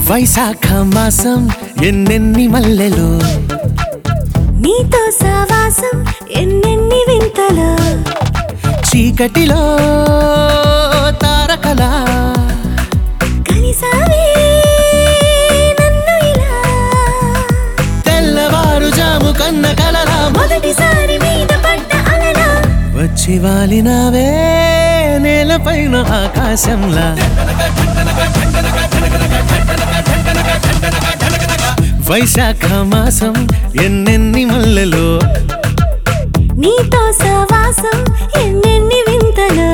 వైశాఖ మాసం ఎన్నెన్ని మల్లెలు నీతో సావాసం ఎన్నెన్ని వింతలు చీకటిలో తారకలా కలిసావే నన్ను ఇలా తెల్లవారుజాము కన్న కలలా మొదటిసారి మీద పడ్డ అలలా వచ్చి వాలినావే నేలపైన ఆకాశంలా వైశాఖ మాసం ఎన్నెన్ని మల్లెలు నీతో సావాసం ఎన్నెన్ని వింతలు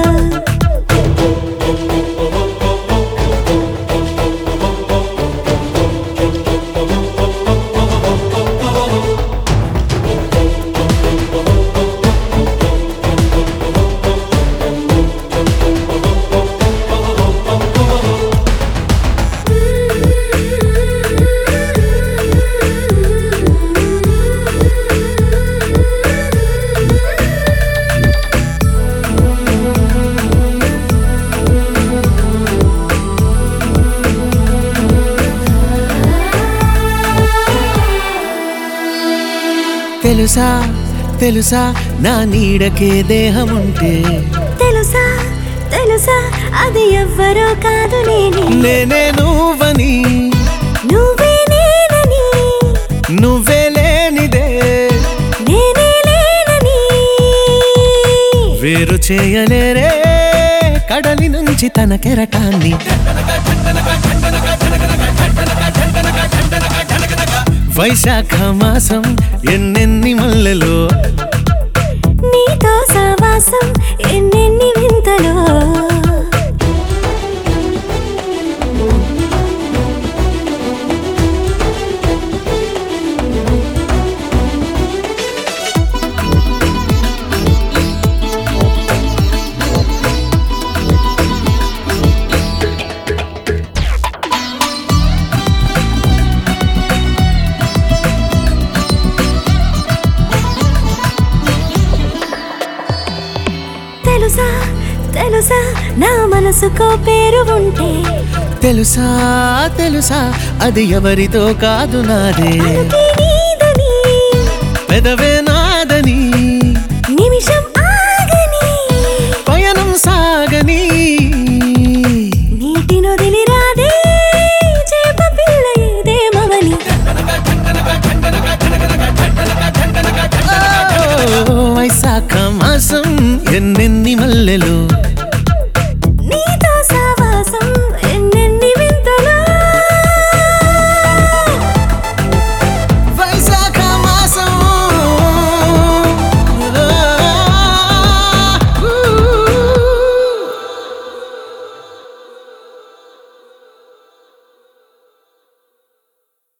తెలుసా తెలుసా నా నీడకే దేహం ఉంటే తెలుసా తెలుసా అది ఎవ్వరో కాదు నేనే నేనే నువ్వని నువ్వే నేనని నువ్వే లేనిదే నేనే లేనని వేరు చేయలేరే కడలి నుంచి తన కెరటాన్ని వైశాఖ మాసం ఎన్నెన్ని మల్లెలు నీతో సావాసం ఎన్నెన్ని వింతలో తెలుసా తెలుసా నా మనసుకో పేరు ఉంటే తెలుసా తెలుసా అది ఎవరితో కాదు నాదే అడుగే నీదని పెదవే నాదని నిమిషం ఆగని పయనం సాగని నీటి నొదిలి రాదే చేప పిల్ల ఏదేమవని ఓ, వైశాఖ మాసం ఎన్నెన్ని మల్లెలు